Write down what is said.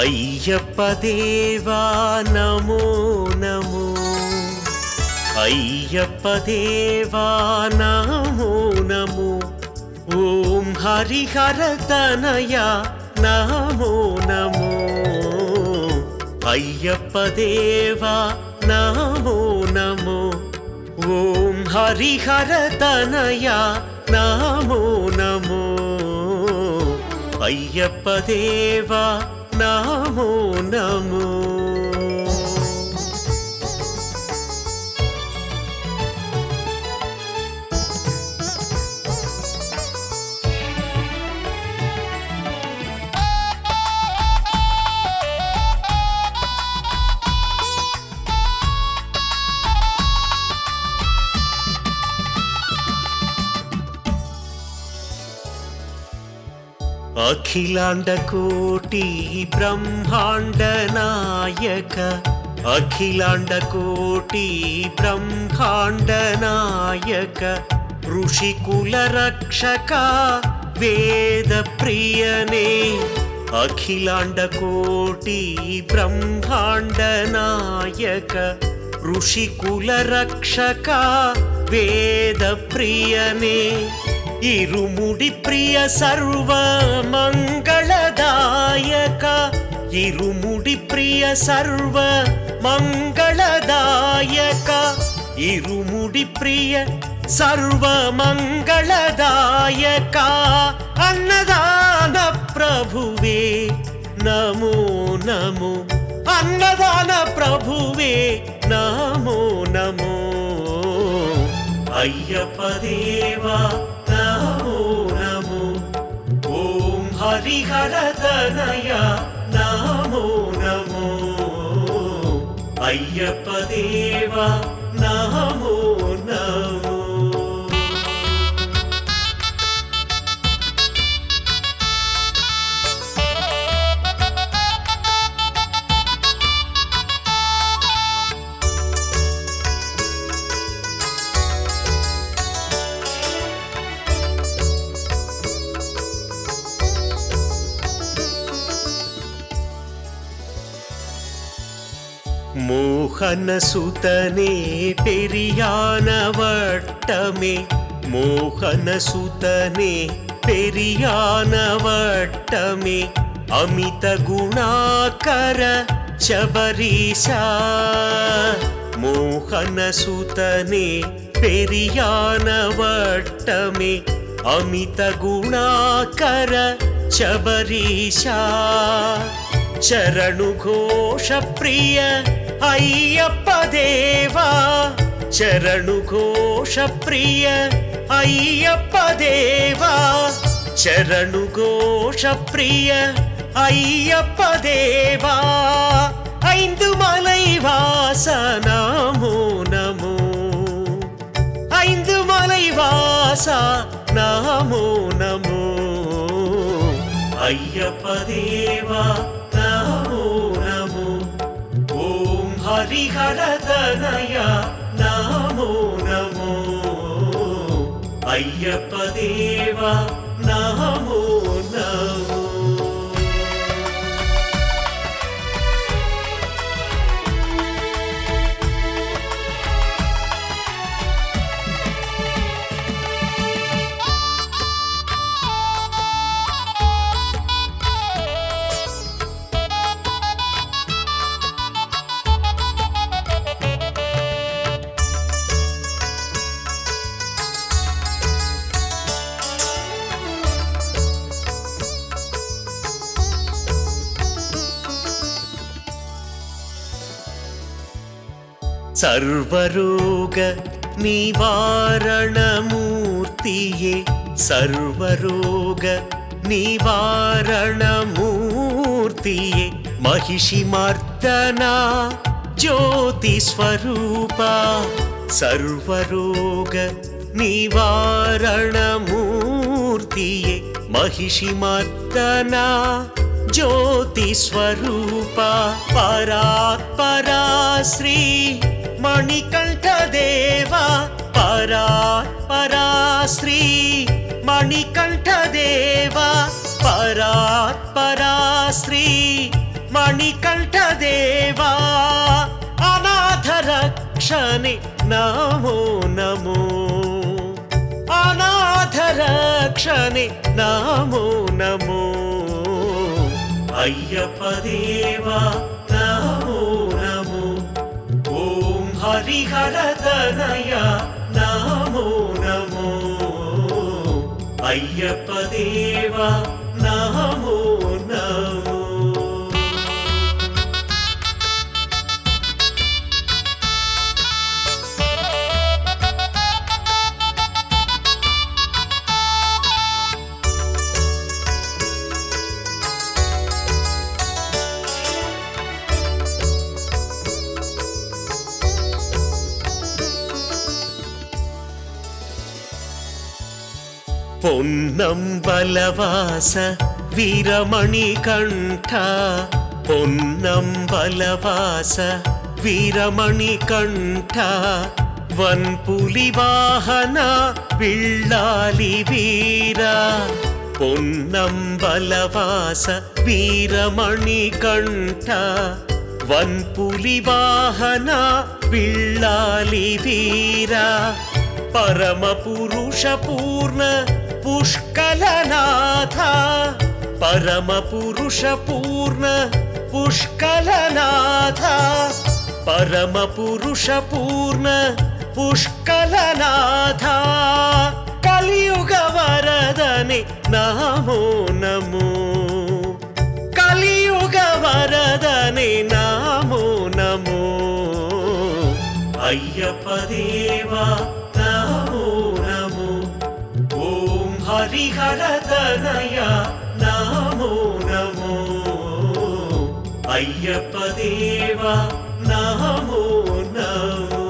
అయ్యప్ప దేవా నమో నమో అయ్యప్ప దేవా నమో నమో ఓం హరిహర తనయ నమో నమో అయ్యప్ప దేవా నమో నమో ఓం హరిహర తనయ నమో నమో అయ్యప్ప దేవా నమో నమో అఖిలాండ కోటి బ్రహ్మాండ నాయక అఖిలాండ కోటి బ్రహ్మాండ నాయక ఋషికుల రక్షక వేద ప్రియనే అఖిలాండ కోటి బ్రహ్మాండ నాయక ఋషికుల రక్షక వేద ప్రియనే ఇరుముడి ప్రియ సర్వ మంగళదాయక ఇరుముడి ప్రియ సర్వ మంగళదాయక ఇరుముడి ప్రియ సర్వ మంగళదాయక అన్నదాన ప్రభువే నమో నమో అన్నదాన ప్రభువే నమో నమో అయ్యప్ప దేవా నమో నమో ఓం హరిహర తనయ నమో నమో అయ్యప్ప దేవా నమో నమో மோகன சுதனே பெரியான வட்டமே மோகன சுதனே பெரியான வட்டமே அமித குணாகர சபரீஷா மோகன சுதனே பெரியான வட்டமே அமித குணாகர சபரீஷா చరణు ఘోష ప్రియ అయ్యప్ప దేవా చరణు ఘోష ప్రియ అయ్యప్ప దేవా చరణు ఘోష ప్రియ అయ్యప్ప దేవా ఐந்து మలై వాస నమో నమో ఐந்து మలై వాస నమో నమో అయ్యప్ప దేవా నమో నమో ఓం హరిహర తనయ నమో నమో అయ్యప్ప దేవా నమో నమో సర్వరోగ నివారణమూర్తియే సర్వరోగ నివారణమూర్తియే మహిషి మర్దనా జ్యోతి స్వరూప సర్వరోగ నివారణమూర్తియే మహిషి మర్దనా జ్యోతి స్వరూప పరాత్పరా శ్రీ మణికంఠ దేవా పరాత్పరా శ్రీ మణికంఠ దేవా పరాత్పరా శ్రీ మణికంఠదేవా అనాథ రక్షణే నమో నమో అనాథ రక్షణే నమో నమో అయ్యప్ప దేవా నమో నమో ఓం హరిహర తనయ నమో నమో అయ్యప్ప దేవా నమో నమో పొన్నం బలవాస వీరమణి కంఠ పొన్నం బలవాస వీరమణి కంఠ వన్పులి వాహన విళ్ళాలి వీర పొన్నం బలవాస వీరమణి కంఠ వన్పులి వాహన విళ్ళాలి వీర పరమ పురుష పూర్ణ పుష్కలనాథ పరమ పురుష పూర్ణ పుష్కలనాథ పరమ పురుష పూర్ణ పుష్కలనాథ కలియుగ వరదనే నమో నమో కలియుగ వరదనే నమో నమో అయ్యప్ప దేవా నమో నమో ఓం హరిహర తనయ నమో నమో అయ్యప్ప దేవా నమో నమో